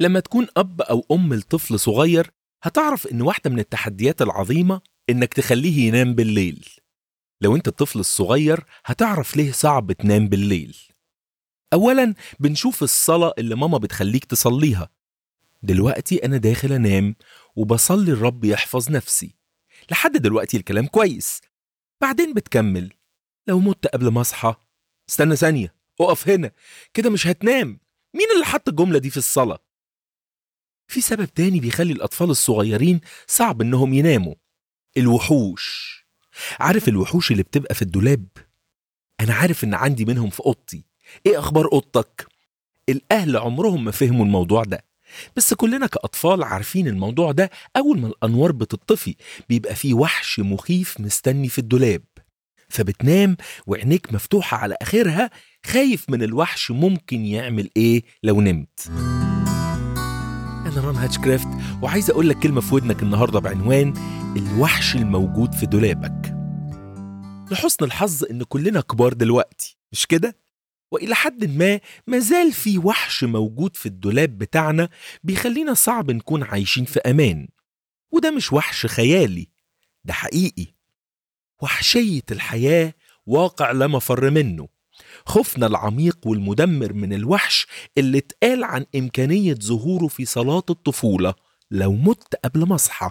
لما تكون أب أو أم لطفل صغير هتعرف إن واحدة من التحديات العظيمة إنك تخليه ينام بالليل لو أنت الطفل الصغير هتعرف ليه صعب تنام بالليل أولا بنشوف الصلاة اللي ماما بتخليك تصليها دلوقتي أنا داخل أنام وبصلي الرب يحفظ نفسي لحد دلوقتي الكلام كويس بعدين بتكمل لو مت قبل ما أصحى استنى ثانية اقف هنا كده مش هتنام مين اللي حط الجملة دي في الصلاة؟ في سبب تاني بيخلي الأطفال الصغيرين صعب إنهم يناموا الوحوش عارف الوحوش اللي بتبقى في الدولاب؟ أنا عارف إن عندي منهم في أوضتي إيه أخبار أوضتك؟ الأهل عمرهم ما فهموا الموضوع ده بس كلنا كأطفال عارفين الموضوع ده أول ما الأنوار بتطفي بيبقى فيه وحش مخيف مستني في الدولاب فبتنام وعينيك مفتوحة على آخرها خايف من الوحش ممكن يعمل إيه لو نمت أنا ران هاتشكرافت وعايز أقول لك كلمة في ودنك النهاردة بعنوان الوحش الموجود في دولابك لحسن الحظ إن كلنا كبار دلوقتي مش كده؟ وإلى حد ما مازال في وحش موجود في الدولاب بتاعنا بيخلينا صعب نكون عايشين في أمان وده مش وحش خيالي ده حقيقي وحشية الحياة واقع لا مفر منه خوفنا العميق والمدمر من الوحش اللي اتقال عن إمكانية ظهوره في صلاة الطفولة لو مت قبل ما أصحى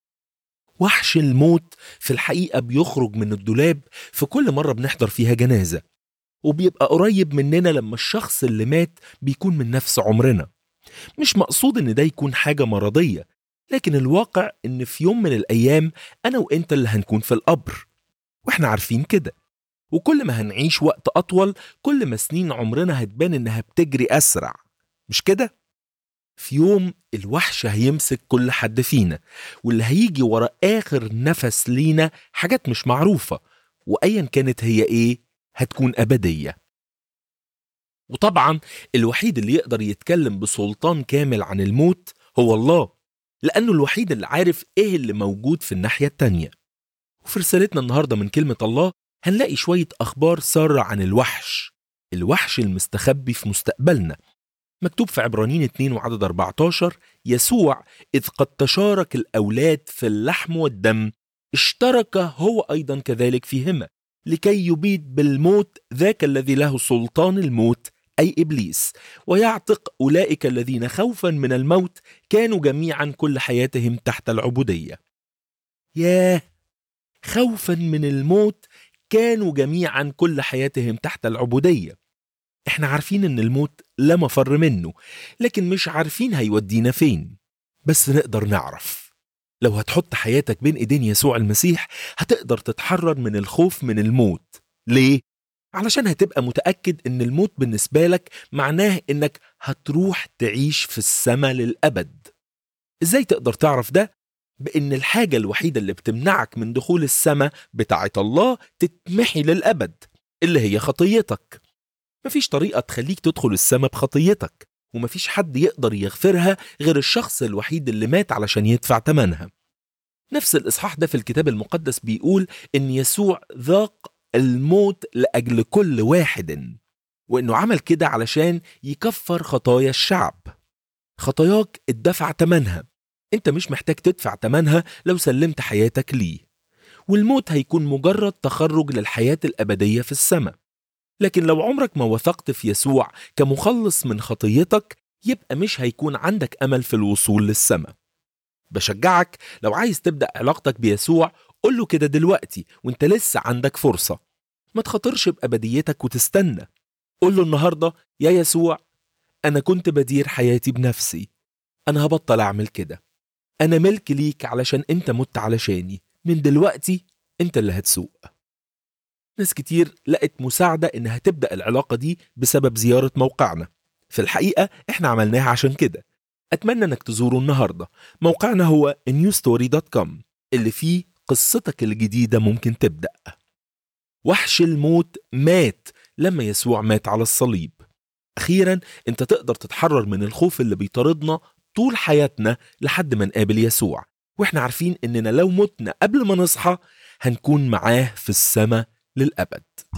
وحش الموت في الحقيقة بيخرج من الدولاب في كل مرة بنحضر فيها جنازة وبيبقى قريب مننا لما الشخص اللي مات بيكون من نفس عمرنا مش مقصود ان ده يكون حاجة مرضية لكن الواقع ان في يوم من الايام انا وانت اللي هنكون في القبر واحنا عارفين كده وكل ما هنعيش وقت اطول كل ما سنين عمرنا هتبان انها بتجري اسرع مش كده في يوم الوحش هيمسك كل حد فينا واللي هيجي ورا اخر نفس لينا حاجات مش معروفة وايا كانت هي ايه هتكون أبدية وطبعا الوحيد اللي يقدر يتكلم بسلطان كامل عن الموت هو الله لأنه الوحيد اللي عارف إيه اللي موجود في الناحية التانية وفي رسالتنا النهاردة من كلمة الله هنلاقي شوية أخبار سارة عن الوحش الوحش المستخبي في مستقبلنا مكتوب في عبرانيين 2 وعدد 14 يسوع إذ قد تشارك الأولاد في اللحم والدم اشترك هو أيضا كذلك فيهما لكي يبيد بالموت ذاك الذي له سلطان الموت اي ابليس ويعتق اولئك الذين خوفا من الموت كانوا جميعا كل حياتهم تحت العبوديه ياه خوفا من الموت كانوا جميعا كل حياتهم تحت العبوديه احنا عارفين ان الموت لا مفر منه لكن مش عارفين هيودينا فين بس نقدر نعرف لو هتحط حياتك بين ايدين يسوع المسيح هتقدر تتحرر من الخوف من الموت ليه علشان هتبقى متاكد ان الموت بالنسبه لك معناه انك هتروح تعيش في السماء للابد ازاي تقدر تعرف ده بان الحاجه الوحيده اللي بتمنعك من دخول السماء بتاعه الله تتمحي للابد اللي هي خطيتك مفيش طريقه تخليك تدخل السماء بخطيتك ومفيش حد يقدر يغفرها غير الشخص الوحيد اللي مات علشان يدفع ثمنها نفس الإصحاح ده في الكتاب المقدس بيقول إن يسوع ذاق الموت لأجل كل واحد وإنه عمل كده علشان يكفر خطايا الشعب خطاياك اتدفع تمنها انت مش محتاج تدفع تمنها لو سلمت حياتك ليه والموت هيكون مجرد تخرج للحياة الأبدية في السماء لكن لو عمرك ما وثقت في يسوع كمخلص من خطيتك يبقى مش هيكون عندك أمل في الوصول للسماء بشجعك لو عايز تبدأ علاقتك بيسوع قول له كده دلوقتي وانت لسه عندك فرصة ما تخاطرش بأبديتك وتستنى قول له النهاردة يا يسوع أنا كنت بدير حياتي بنفسي أنا هبطل أعمل كده أنا ملك ليك علشان أنت مت علشاني من دلوقتي أنت اللي هتسوق ناس كتير لقت مساعدة إنها تبدأ العلاقة دي بسبب زيارة موقعنا في الحقيقة إحنا عملناها عشان كده أتمنى إنك تزوره النهاردة موقعنا هو newstory.com اللي فيه قصتك الجديدة ممكن تبدأ وحش الموت مات لما يسوع مات على الصليب أخيرا أنت تقدر تتحرر من الخوف اللي بيطاردنا طول حياتنا لحد ما نقابل يسوع واحنا عارفين اننا لو متنا قبل ما نصحى هنكون معاه في السماء للأبد